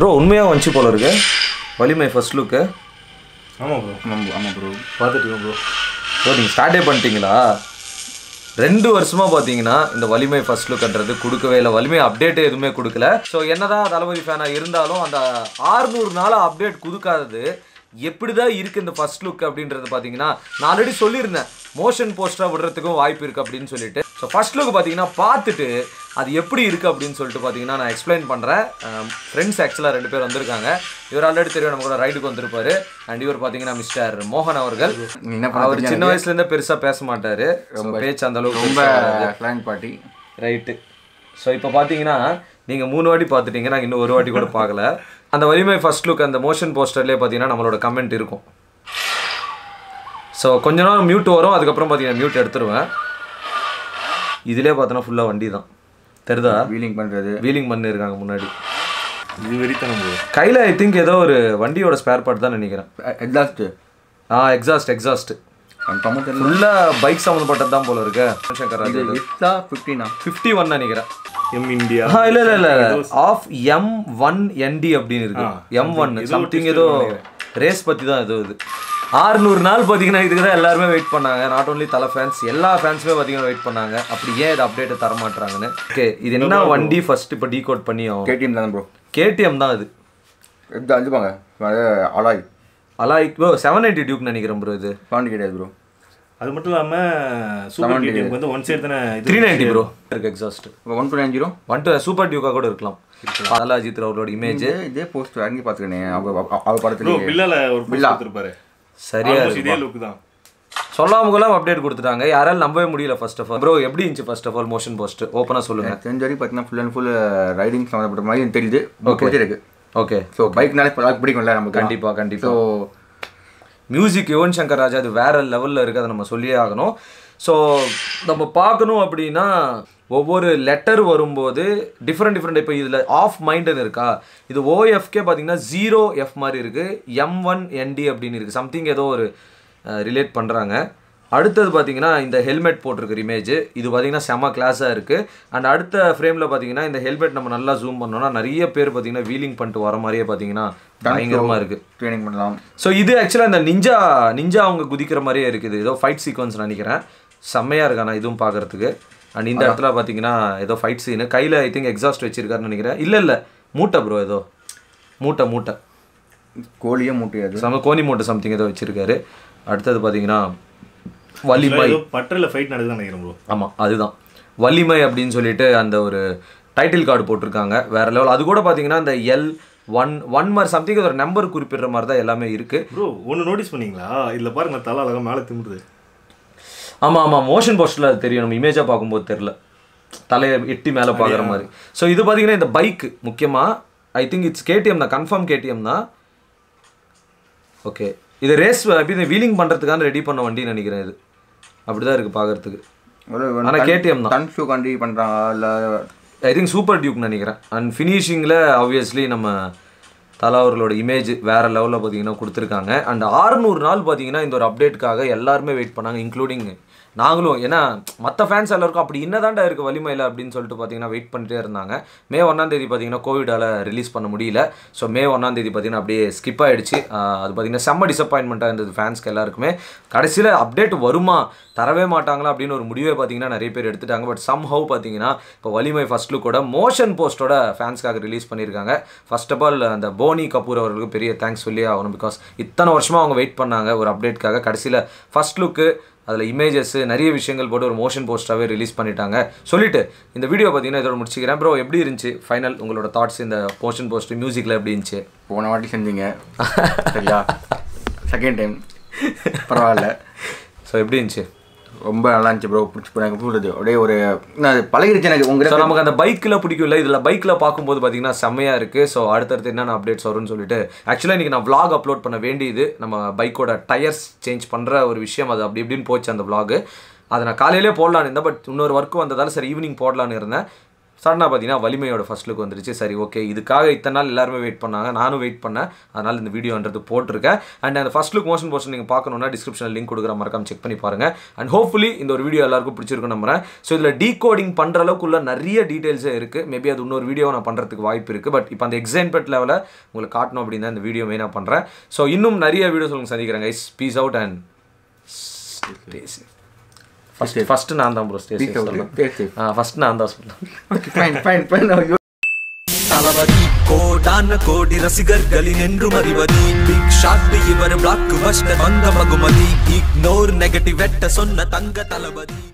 Bro உண்மையாக வந்துச்சு போல இருக்கு வலிமை ஃபர்ஸ்ட் லுக்கு ஆமாம் ப்ரோ ஆமாம் ஆமாம் ப்ரோ பார்த்துட்டு ப்ரோ ப்ரோ நீங்கள் ஸ்டார்டே பண்ணிட்டீங்களா ரெண்டு வருஷமா பார்த்தீங்கன்னா இந்த வலிமை ஃபர்ஸ்ட் லுக்ன்றது கொடுக்கவே இல்லை வலிமை அப்டேட்டே எதுவுமே கொடுக்கல ஸோ என்னதான் தளபதி ஃபேனாக இருந்தாலும் அந்த ஆறுநூறு நாளாக அப்டேட் கொடுக்காதது எப்படிதான் இருக்கு இந்த ஃபர்ஸ்ட் லுக் அப்படின்றது பார்த்தீங்கன்னா நான் ஆல்ரெடி சொல்லியிருந்தேன் மோஷன் போஸ்டராக விடுறதுக்கும் வாய்ப்பு இருக்கு அப்படின்னு சொல்லிட்டு ஸோ ஃபர்ஸ்ட் லுக் பார்த்தீங்கன்னா பார்த்துட்டு அது எப்படி இருக்கு அப்படின்னு சொல்லிட்டு பார்த்தீங்கன்னா நான் எக்ஸ்பிளைன் பண்ணுறேன் ஃப்ரெண்ட்ஸ் ஆக்சுவலாக ரெண்டு பேர் வந்திருக்காங்க இவர் ஆல்ரெடி தெரியும் நம்ம கூட ரைடுக்கு வந்திருப்பாரு அண்ட் இவர் பார்த்தீங்கன்னா மிஸ்டர் மோகன் அவர்கள் நீ என்ன அவர் பண்ணுறது சின்ன வயசுல இருந்தே பெருசா பேச மாட்டாரு So, பேச்சு அந்த அளவுக்கு ரொம்ப ஃப்ளாங் பார்ட்டி ரைட்டு ஸோ இப்போ பார்த்தீங்கன்னா நீங்கள் மூணு வாட்டி பார்த்துட்டீங்க நாங்கள் இன்னும் ஒரு வாட்டி கூட பார்க்கல அந்த வலிமை ஃபர்ஸ்ட் லுக் அந்த மோஷன் போஸ்டர்லேயே பார்த்தீங்கன்னா நம்மளோட கமெண்ட் இருக்கும் ஸோ கொஞ்ச நேரம் மியூட் வரும் அதுக்கப்புறம் பார்த்தீங்கன்னா மியூட் எடுத்துருவேன் இதிலே பார்த்தோன்னா ஃபுல்லாக வண்டி தான் தெரிதா வீலிங் பண்ணுறது வீலிங் பண்ணிருக்காங்க முன்னாடி இது வெறித்தனம் ப்ரோ கையில் ஐ திங்க் ஏதோ ஒரு வண்டியோட ஸ்பேர் பார்ட் தான் நினைக்கிறேன் எக்ஸாஸ்ட்டு ஆ எக்ஸாஸ்ட் எக்ஸாஸ்ட் கன்ஃபார்மாக தெரியல ஃபுல்லாக பைக் சம்மந்தப்பட்டது தான் போல இருக்கு சங்கர் ராஜ் இது எக்ஸா ஃபிஃப்டினா ஃபிஃப்டி ஒன் நினைக்கிறேன் எம் இந்தியா ஆ இல்ல இல்ல இல்ல ஆஃப் எம் ஒன் என்டி அப்படின்னு இருக்கு எம் ஒன் சம்திங் ஏதோ ரேஸ் பத்தி தான் ஏதோ இது ஆறுநூறு நாள் பார்த்தீங்கன்னா இதுக்கு தான் எல்லாருமே வெயிட் பண்ணாங்க நாட் ஓன்லி தலை ஃபேன்ஸ் எல்லா ஃபேன்ஸுமே பார்த்தீங்கன்னா வெயிட் பண்ணாங்க அப்படி ஏன் இது அப்டேட் தர மாட்டாங்கன்னு ஓகே இது என்ன வண்டி ஃபர்ஸ்ட் இப்போ டீகோட் பண்ணி ஆகும் கேடிஎம் தான் ப்ரோ கேடிஎம் தான் இது எக்ஸா அஞ்சுப்பாங்க அது alloy alloy bro seven eighty Duke நினைக்கிறேன் ப்ரோ இது பாண்டி கிடையாது ப்ரோ அது மட்டும் இல்லாமல் சூப்பர் கேடிஎம்க்கு வந்து ஒன் சைடு தானே த்ரீ இது நைன்ட்டி ப்ரோ இருக்கு எக்ஸாஸ்ட் இப்போ one two nine zero one two super டியூக்கா கூட இருக்கலாம் பாலாஜித் அவரோட இமேஜ் இதே இதே போஸ்ட் வாங்கி பார்த்துக்கணே அவங்க அவர் ப்ரோ படத்துல பில்லால ஒரு பில்லா கொடுத்துருப்பாரு சரியா Almost இதே லுக் தான் சொல்லாம கூட அப்டேட் கொடுத்துட்டாங்க யாராலும் நம்பவே முடியல ஃபர்ஸ்ட் ஆஃப் ஆல் ப்ரோ எப்படி இருந்துச்சு first of all motion post ஓப்பனா சொல்லுங்க தெரிஞ்ச வரைக்கும் பார்த்தீங்கன்னா ஃபுல் அண்ட் ஃபுல் ரைடிங் சம்மந்தப்பட்ட மாதிரி எனக்கு தெரியுது ஓகே இருக்கு ஓகே ஸோ பைக்னாலே பிடிக்கும்ல நமக்கு கண்டிப்பா கண்டிப்பா ஸோ மியூசிக் யுவன் சங்கர் ராஜா அது வேற லெவல்ல இருக்கு அதை நம்ம சொல்லியே ஆகணும் ஸோ நம்ம பார்க்கணும் அப்படின்னா ஒவ்வொரு லெட்டர் வரும்போது டிஃப்ரெண்ட் டிஃப்ரெண்ட் இப்போ இதில் ஆஃப் மைண்டுன்னு இருக்கா இது ஓஎஃப்கே பார்த்தீங்கன்னா ஜீரோ எஃப் மாதிரி இருக்குது எம் ஒன் என்டி அப்படின்னு இருக்குது சம்திங் ஏதோ ஒரு ரிலேட் பண்ணுறாங்க அடுத்தது பார்த்தீங்கன்னா இந்த ஹெல்மெட் போட்டிருக்கிற இமேஜ் இது பார்த்தீங்கன்னா செம கிளாஸாக இருக்குது அண்ட் அடுத்த ஃப்ரேமில் பார்த்தீங்கன்னா இந்த ஹெல்மெட் நம்ம நல்லா ஜூம் பண்ணோம்னா நிறைய பேர் பார்த்தீங்கன்னா வீலிங் பண்ணிட்டு வர மாதிரியே பார்த்தீங்கன்னா பயங்கரமாக இருக்குது ட்ரைனிங் பண்ணலாம் ஸோ இது ஆக்சுவலாக இந்த நிஞ்சா நிஞ்சா அவங்க குதிக்கிற மாதிரியே இருக்குது ஏதோ ஃபைட் சீக்வன்ஸ் நினைக்கிறேன் செம்மையாக இருக்கு ஆனால் இதுவும் பார்க்கறதுக்கு அண்ட் இந்த இடத்துல பார்த்தீங்கன்னா ஏதோ ஃபைட் சீனு கையில் ஐ திங்க் எக்ஸாஸ்ட் வச்சிருக்காருன்னு நினைக்கிறேன் இல்லை இல்லை மூட்டை ப்ரோ ஏதோ மூட்டை மூட்டை கோழியே மூட்டையாது செம கோனி மூட்டை சம்திங் ஏதோ வச்சிருக்காரு அடுத்தது பார்த்தீங்கன்னா வலிமை ஏதோ பட்டரில் ஃபைட் நடக்குதுன்னு நினைக்கிறேன் ப்ரோ ஆமாம் அதுதான் வலிமை அப்படின்னு சொல்லிட்டு அந்த ஒரு டைட்டில் கார்டு போட்டிருக்காங்க வேற லெவல் அது கூட பார்த்தீங்கன்னா இந்த எல் ஒன் ஒன் மாதிரி சம்திங் ஒரு நம்பர் குறிப்பிடுற மாதிரி தான் எல்லாமே இருக்குது ப்ரோ ஒன்று நோட்டீஸ் பண்ணீங்களா இதில் பாருங்க தலை அழகா மேலே திமுடுது ஆமாம் ஆமாம் மோஷன் போஸ்டரில் அது தெரியும் நம்ம இமேஜாக பார்க்கும்போது தெரில தலையை எட்டி மேலே பார்க்குற மாதிரி ஸோ இது பார்த்தீங்கன்னா இந்த பைக் முக்கியமாக ஐ திங்க் இட்ஸ் கேடிஎம் தான் கன்ஃபார்ம் கேடிஎம் தான் ஓகே இது ரேஸ் எப்படி வீலிங் பண்ணுறதுக்கான ரெடி பண்ண வண்டின்னு நினைக்கிறேன் இது அப்படி தான் இருக்குது பார்க்குறதுக்கு ஆனா KTM தான். தன் ஷூ கண்டி பண்ணுறாங்க இல்லை ஐ திங்க் சூப்பர் டியூக் நினைக்கிறேன் அண்ட் ஃபினிஷிங்கில் ஆப்வியஸ்லி நம்ம தலா அவர்களோட இமேஜ் வேற லெவலில் பார்த்தீங்கன்னா கொடுத்துருக்காங்க அண்ட் 600 நாள் பார்த்தீங்கன்னா இந்த ஒரு அப்டேட்டுக்காக எல்லாருமே வெயிட் பண்ணாங்க இன்க்ளூடிங் நாங்களும் ஏன்னா மற்ற ஃபேன்ஸ் எல்லாருக்கும் அப்படி என்னதான்டா இருக்குது வலிமையில் அப்படின்னு சொல்லிட்டு பார்த்தீங்கன்னா வெயிட் பண்ணிட்டே இருந்தாங்க மே ஒன்றாம் தேதி பார்த்தீங்கன்னா கோவிடால் ரிலீஸ் பண்ண முடியல ஸோ மே ஒன்றாம் தேதி பார்த்தீங்கன்னா அப்படியே ஸ்கிப் ஆயிடுச்சு ஆஹ் அது பார்த்தீங்கன்னா செம்ம டிசப்பாயின்மெண்ட்டாக இருந்தது ஃபேன்ஸ்க்கு எல்லாருக்குமே கடைசியில் அப்டேட் வருமா தரவே மாட்டாங்களா அப்படின்னு ஒரு முடிவே பார்த்தீங்கன்னா நிறைய பேர் எடுத்துட்டாங்க பட் சம் ஹவ் பார்த்தீங்கன்னா இப்போ வலிமை ஃபர்ஸ்ட் லுக்கோட மோஷன் போஸ்டோட ஃபேன்ஸ்க்காக ரிலீஸ் பண்ணியிருக்காங்க ஃபர்ஸ்ட் ஆஃப் ஆல் அந்த போனி கபூர் அவர்களுக்கு பெரிய தேங்க்ஸ் சொல்லி ஆகணும் பிகாஸ் இத்தனை வருஷமாக அவங்க வெயிட் பண்ணாங்க ஒரு அப்டேட்காக கடைசியில் ஃபர்ஸ்ட் லுக்கு அதில் இமேஜஸ் நிறைய விஷயங்கள் போட்டு ஒரு மோஷன் போஸ்டராகவே ரிலீஸ் பண்ணிட்டாங்க சொல்லிட்டு இந்த வீடியோ பார்த்தீங்கன்னா இதோட முடிச்சுக்கிறேன் ப்ரோ எப்படி இருந்துச்சு ஃபைனல் உங்களோட தாட்ஸ் இந்த மோஷன் போஸ்ட் மியூசிக்கில் எப்படி இருந்துச்சு போன வாட்டி செஞ்சீங்க சரியா செகண்ட் டைம் பரவாயில்ல ஸோ எப்படி இருந்துச்சு ரொம்ப நல்லா இருந்துச்சு ப்ரோ பிடிச்சி போனாங்க சொல்றது அப்படியே ஒரு நான் அது பழகிருச்சு எனக்கு ஸோ உங்ககிட்ட நமக்கு அந்த பைக்கில் பிடிக்கும்ல இதில் பைக்கில் பார்க்கும்போது பார்த்தீங்கன்னா செம்மையாக இருக்குது ஸோ அடுத்தடுத்து என்னென்ன அப்டேட்ஸ் வரும்னு சொல்லிட்டு ஆக்சுவலாக இன்றைக்கி நான் vlog அப்லோட் பண்ண வேண்டியது நம்ம பைக்கோட டயர்ஸ் சேஞ்ச் பண்ணுற ஒரு விஷயம் அது அப்படி இப்படின்னு போச்சு அந்த vlog அதை நான் காலையிலே போடலான்னு இருந்தேன் பட் இன்னொரு ஒர்க் வந்ததால் சரி ஈவினிங் போடலான்னு இருந்தேன் சடனாக பார்த்தீங்கன்னா வலிமையோட ஃபர்ஸ்ட் லுக் வந்துருச்சு சரி ஓகே இதுக்காக இத்தனை நாள் எல்லாருமே வெயிட் பண்ணாங்க நானும் வெயிட் பண்ணேன் அதனால் இந்த வீடியோன்றது போட்டிருக்கேன் அண்ட் அந்த ஃபர்ஸ்ட் லுக் மோஷன் போர்ஷன் நீங்கள் பார்க்கணுன்னா டிஸ்கிரிப்ஷனில் லிங்க் கொடுக்குற மறக்காம செக் பண்ணி பாருங்க அண்ட் ஹோப்ஃபுல்லி இந்த ஒரு வீடியோ எல்லாருக்கும் பிடிச்சிருக்கும் நம்புறேன் ஸோ இதில் டீகோடிங் பண்ணுற அளவுக்குள்ள நிறைய டீட்டெயில்ஸே இருக்குது மேபி அது இன்னொரு வீடியோ நான் பண்ணுறதுக்கு வாய்ப்பு இருக்குது பட் இப்போ அந்த எக்ஸாம்பெட் லெவலில் உங்களுக்கு காட்டணும் அப்படின்னு தான் இந்த வீடியோ மெயினாக பண்ணுறேன் ஸோ இன்னும் நிறைய வீடியோஸ் உங்களுக்கு சந்திக்கிறேன் guys peace out and first first நான் தான் bro stay Peace out. Stay safe. First நான் தான் சொன்னேன் Okay, fine, fine, fine. Now you தளபதி கோடான கோடி ரசிகர்களின் என்று மறிவதி பிக் ஷாட் இவர் பிளாக் பஸ்டர் வந்த மகுமதி இக்னோர் நெகட்டிவ் வெட்ட சொன்ன தங்க தளபதி